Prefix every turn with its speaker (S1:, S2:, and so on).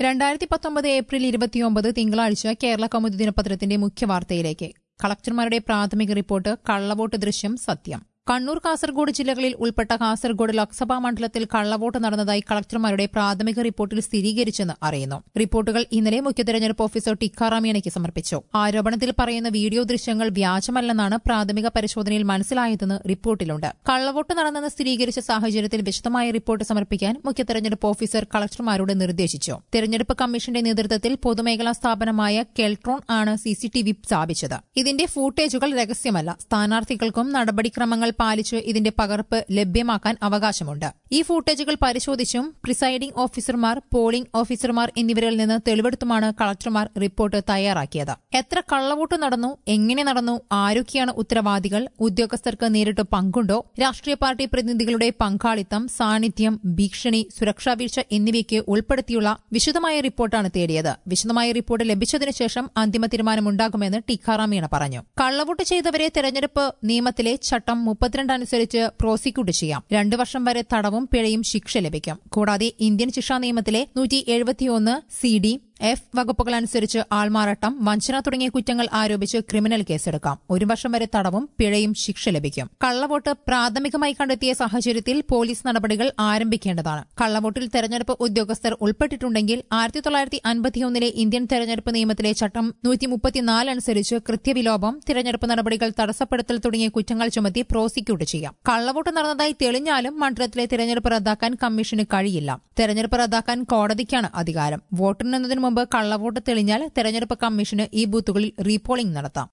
S1: രണ്ടായിരത്തി പത്തൊമ്പത് ഏപ്രിൽ ഇരുപത്തിയൊമ്പത് തിങ്കളാഴ്ച കേരള കൗമുദി ദിനപത്രത്തിന്റെ മുഖ്യവാർത്തയിലേക്ക് കളക്ടർമാരുടെ പ്രാഥമിക റിപ്പോർട്ട് കള്ളവോട്ട് ദൃശ്യം സത്യം കണ്ണൂർ കാസർഗോഡ് ജില്ലകളിൽ ഉൾപ്പെട്ട കാസർഗോഡ് ലോക്സഭാ മണ്ഡലത്തിൽ കള്ളവോട്ട് നടന്നതായി കളക്ടർമാരുടെ പ്രാഥമിക റിപ്പോർട്ടിൽ സ്ഥിരീകരിച്ചെന്ന് അറിയുന്നു റിപ്പോർട്ടുകൾ ഇന്നലെ മുഖ്യ തെരഞ്ഞെടുപ്പ് ഓഫീസർ ടിക്കാറാമിയണയ്ക്ക് സമർപ്പിച്ചു ആരോപണത്തിൽ പറയുന്ന വീഡിയോ ദൃശ്യങ്ങൾ വ്യാജമല്ലെന്നാണ് പ്രാഥമിക പരിശോധനയിൽ മനസ്സിലായതെന്ന് റിപ്പോർട്ടിലുണ്ട് കള്ളവോട്ട് നടന്നെന്ന് സ്ഥിരീകരിച്ച സാഹചര്യത്തിൽ വിശദമായ റിപ്പോർട്ട് സമർപ്പിക്കാൻ മുഖ്യ തെരഞ്ഞെടുപ്പ് ഓഫീസർ കളക്ടർമാരോട് നിർദ്ദേശിച്ചു തെരഞ്ഞെടുപ്പ് കമ്മീഷന്റെ നേതൃത്വത്തിൽ പൊതുമേഖലാ സ്ഥാപനമായ കെൽട്രോൺ ആണ് സിസിടിവി സ്ഥാപിച്ചത് ഇതിന്റെ ഫൂട്ടേജുകൾ രഹസ്യമല്ല സ്ഥാനാർത്ഥികൾക്കും നടപടിക്രമങ്ങൾ പാലിച്ച് ഇതിന്റെ പകർപ്പ് ലഭ്യമാക്കാൻ അവകാശമുണ്ട് ഈ ഫൂട്ടേജുകൾ പരിശോധിച്ചും പ്രിസൈഡിംഗ് ഓഫീസർമാർ പോളിംഗ് ഓഫീസർമാർ എന്നിവരിൽ നിന്ന് തെളിവെടുത്തുമാണ് കളക്ടർമാർ റിപ്പോർട്ട് തയ്യാറാക്കിയത് എത്ര കള്ളവോട്ട് നടന്നു എങ്ങനെ നടന്നു ആരൊക്കെയാണ് ഉത്തരവാദികൾ ഉദ്യോഗസ്ഥർക്ക് നേരിട്ട് പങ്കുണ്ടോ രാഷ്ട്രീയ പാർട്ടി പ്രതിനിധികളുടെ പങ്കാളിത്തം സാന്നിധ്യം ഭീഷണി സുരക്ഷാ വീഴ്ച എന്നിവയ്ക്ക് ഉൾപ്പെടുത്തിയുള്ള വിശദമായ റിപ്പോർട്ടാണ് തേടിയത് വിശദമായ റിപ്പോർട്ട് ലഭിച്ചതിനു ശേഷം അന്തിമ തീരുമാനമുണ്ടാകുമെന്ന് ടിക്കാറാം മീണ പറഞ്ഞു കള്ളവോട്ട് ചെയ്തവരെ തെരഞ്ഞെടുപ്പ് നിയമത്തിലെ ചട്ടം മുപ്പത്തിരണ്ട് അനുസരിച്ച് പ്രോസിക്യൂട്ട് ചെയ്യാം രണ്ടു വർഷം വരെ തടവും പിഴയും ശിക്ഷ ലഭിക്കും കൂടാതെ ഇന്ത്യൻ ശിക്ഷാ നിയമത്തിലെ നൂറ്റി എഴുപത്തിയൊന്ന് സി ഡി എഫ് വകുപ്പുകൾ അനുസരിച്ച് ആൾമാറാട്ടം വഞ്ചന തുടങ്ങിയ കുറ്റങ്ങൾ ആരോപിച്ച് ക്രിമിനൽ കേസെടുക്കാം ഒരു വർഷം വരെ തടവും പിഴയും ശിക്ഷ ലഭിക്കും കള്ളവോട്ട് പ്രാഥമികമായി കണ്ടെത്തിയ സാഹചര്യത്തിൽ പോലീസ് നടപടികൾ ആരംഭിക്കേണ്ടതാണ് കള്ളവോട്ടിൽ തെരഞ്ഞെടുപ്പ് ഉദ്യോഗസ്ഥർ ഉൾപ്പെട്ടിട്ടുണ്ടെങ്കിൽ ആയിരത്തി തൊള്ളായിരത്തി അൻപത്തിയൊന്നിലെ ഇന്ത്യൻ തെരഞ്ഞെടുപ്പ് നിയമത്തിലെ ചട്ടം നൂറ്റി മുപ്പത്തിനാല് അനുസരിച്ച് കൃത്യവിലോപം തിരഞ്ഞെടുപ്പ് നടപടികൾ തടസ്സപ്പെടുത്തൽ തുടങ്ങിയ കുറ്റങ്ങൾ ചുമത്തി പ്രോസിക്യൂട്ട് ചെയ്യാം കള്ളവോട്ട് നടന്നതായി തെളിഞ്ഞാലും മണ്ഡലത്തിലെ തിരഞ്ഞെടുപ്പ് റദ്ദാക്കാൻ കമ്മീഷന് കഴിയില്ല തെരഞ്ഞെടുപ്പ് റദ്ദാക്കാൻ കോടതിക്കാണ് അധികാരം വോട്ടെണ്ണുന്നതിന് മുമ്പ് കള്ളവോട്ട് തെളിഞ്ഞാൽ തെരഞ്ഞെടുപ്പ് കമ്മീഷന് ഈ ബൂത്തുകളിൽ റീപോളിംഗ് നടത്താം